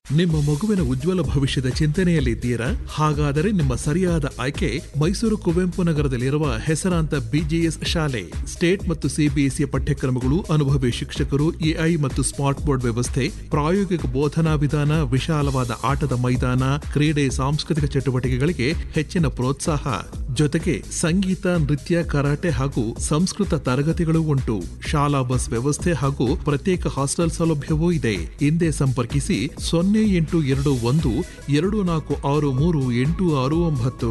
ನಿಮ್ಮ ಮಗುವಿನ ಉಜ್ವಲ ಭವಿಷ್ಯದ ಚಿಂತನೆಯಲ್ಲಿದ್ದೀರಾ ಹಾಗಾದರೆ ನಿಮ್ಮ ಸರಿಯಾದ ಆಯ್ಕೆ ಮೈಸೂರು ಕುವೆಂಪು ನಗರದಲ್ಲಿರುವ ಹೆಸರಾಂತ ಬಿಜಿಎಸ್ ಶಾಲೆ ಸ್ಟೇಟ್ ಮತ್ತು ಸಿಬಿಎಸ್ಇ ಪಠ್ಯಕ್ರಮಗಳು ಅನುಭವಿ ಶಿಕ್ಷಕರು ಎಐ ಮತ್ತು ಸ್ಮಾರ್ಟ್ ಬೋರ್ಡ್ ವ್ಯವಸ್ಥೆ ಪ್ರಾಯೋಗಿಕ ಬೋಧನಾ ವಿಧಾನ ವಿಶಾಲವಾದ ಆಟದ ಮೈದಾನ ಕ್ರೀಡೆ ಸಾಂಸ್ಕೃತಿಕ ಚಟುವಟಿಕೆಗಳಿಗೆ ಹೆಚ್ಚಿನ ಪ್ರೋತ್ಸಾಹ ಜೊತೆಗೆ ಸಂಗೀತ ನೃತ್ಯ ಕರಾಟೆ ಹಾಗೂ ಸಂಸ್ಕೃತ ತರಗತಿಗಳು ಉಂಟು ಶಾಲಾ ಬಸ್ ವ್ಯವಸ್ಥೆ ಹಾಗೂ ಪ್ರತ್ಯೇಕ ಹಾಸ್ಟೆಲ್ ಸೌಲಭ್ಯವೂ ಇದೆ ಹಿಂದೆ ಸಂಪರ್ಕಿಸಿ ಸೊನ್ನೆ ಎಂಟು ಎರಡು ಒಂದು ಎರಡು ನಾಲ್ಕು ಆರು ಮೂರು ಎಂಟು ಆರು ಒಂಬತ್ತು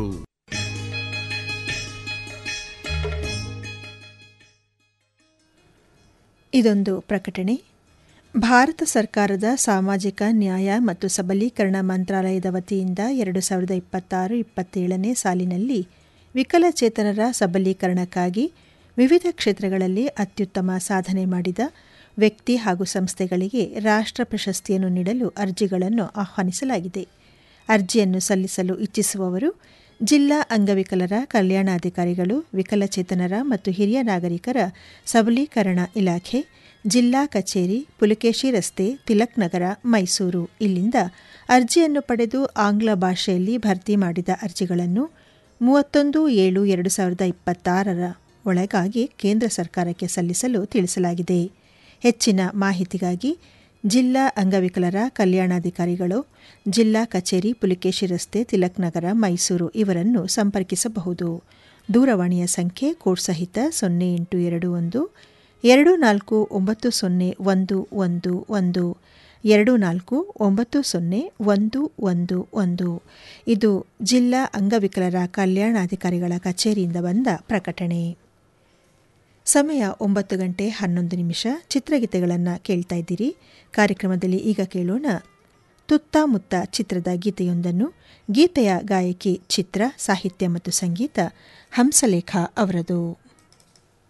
ಇದೊಂದು ಪ್ರಕಟಣೆ ಭಾರತ ಸರ್ಕಾರದ ಸಾಮಾಜಿಕ ನ್ಯಾಯ ಮತ್ತು ಸಬಲೀಕರಣ ಮಂತ್ರಾಲಯದ ವತಿಯಿಂದ ಎರಡು ಸಾವಿರದ ಇಪ್ಪತ್ತಾರು ಇಪ್ಪತ್ತೇಳನೇ ಸಾಲಿನಲ್ಲಿ ವಿಕಲಚೇತನರ ಸಬಲೀಕರಣಕ್ಕಾಗಿ ವಿವಿಧ ಕ್ಷೇತ್ರಗಳಲ್ಲಿ ಅತ್ಯುತ್ತಮ ಸಾಧನೆ ಮಾಡಿದ ವ್ಯಕ್ತಿ ಹಾಗೂ ಸಂಸ್ಥೆಗಳಿಗೆ ರಾಷ್ಟ್ರ ಪ್ರಶಸ್ತಿಯನ್ನು ನೀಡಲು ಅರ್ಜಿಗಳನ್ನು ಆಹ್ವಾನಿಸಲಾಗಿದೆ ಅರ್ಜಿಯನ್ನು ಸಲ್ಲಿಸಲು ಇಚ್ಛಿಸುವವರು ಜಿಲ್ಲಾ ಅಂಗವಿಕಲರ ಕಲ್ಯಾಣಾಧಿಕಾರಿಗಳು ವಿಕಲಚೇತನರ ಮತ್ತು ಹಿರಿಯ ನಾಗರಿಕರ ಸಬಲೀಕರಣ ಇಲಾಖೆ ಜಿಲ್ಲಾ ಕಚೇರಿ ಪುಲಕೇಶಿ ರಸ್ತೆ ತಿಲಕ್ ನಗರ ಮೈಸೂರು ಇಲ್ಲಿಂದ ಅರ್ಜಿಯನ್ನು ಪಡೆದು ಆಂಗ್ಲ ಭಾಷೆಯಲ್ಲಿ ಭರ್ತಿ ಮಾಡಿದ ಅರ್ಜಿಗಳನ್ನು ಮೂವತ್ತೊಂದು ಏಳು ಎರಡು ಸಾವಿರದ ಇಪ್ಪತ್ತಾರರ ಒಳಗಾಗಿ ಕೇಂದ್ರ ಸರ್ಕಾರಕ್ಕೆ ಸಲ್ಲಿಸಲು ತಿಳಿಸಲಾಗಿದೆ ಹೆಚ್ಚಿನ ಮಾಹಿತಿಗಾಗಿ ಜಿಲ್ಲಾ ಅಂಗವಿಕಲರ ಕಲ್ಯಾಣಾಧಿಕಾರಿಗಳು ಜಿಲ್ಲಾ ಕಚೇರಿ ಪುಲಿಕೇಶಿ ರಸ್ತೆ ತಿಲಕ್ ನಗರ ಮೈಸೂರು ಇವರನ್ನು ಸಂಪರ್ಕಿಸಬಹುದು ದೂರವಾಣಿಯ ಸಂಖ್ಯೆ ಕೋಡ್ ಸಹಿತ ಸೊನ್ನೆ ಎಂಟು ಎರಡು ಒಂದು ಎರಡು ನಾಲ್ಕು ಒಂಬತ್ತು ಸೊನ್ನೆ ಒಂದು ಒಂದು ಒಂದು ಎರಡು ನಾಲ್ಕು ಒಂಬತ್ತು ಸೊನ್ನೆ ಒಂದು ಒಂದು ಒಂದು ಇದು ಜಿಲ್ಲಾ ಅಂಗವಿಕಲರ ಕಲ್ಯಾಣಾಧಿಕಾರಿಗಳ ಕಚೇರಿಯಿಂದ ಬಂದ ಪ್ರಕಟಣೆ ಸಮಯ ಒಂಬತ್ತು ಗಂಟೆ ಹನ್ನೊಂದು ನಿಮಿಷ ಚಿತ್ರಗೀತೆಗಳನ್ನು ಕೇಳ್ತಾ ಇದ್ದೀರಿ ಕಾರ್ಯಕ್ರಮದಲ್ಲಿ ಈಗ ಕೇಳೋಣ ತುತ್ತಾಮುತ್ತ ಚಿತ್ರದ ಗೀತೆಯೊಂದನ್ನು ಗೀತೆಯ ಗಾಯಕಿ ಚಿತ್ರ ಸಾಹಿತ್ಯ ಮತ್ತು ಸಂಗೀತ ಹಂಸಲೇಖ ಅವರದು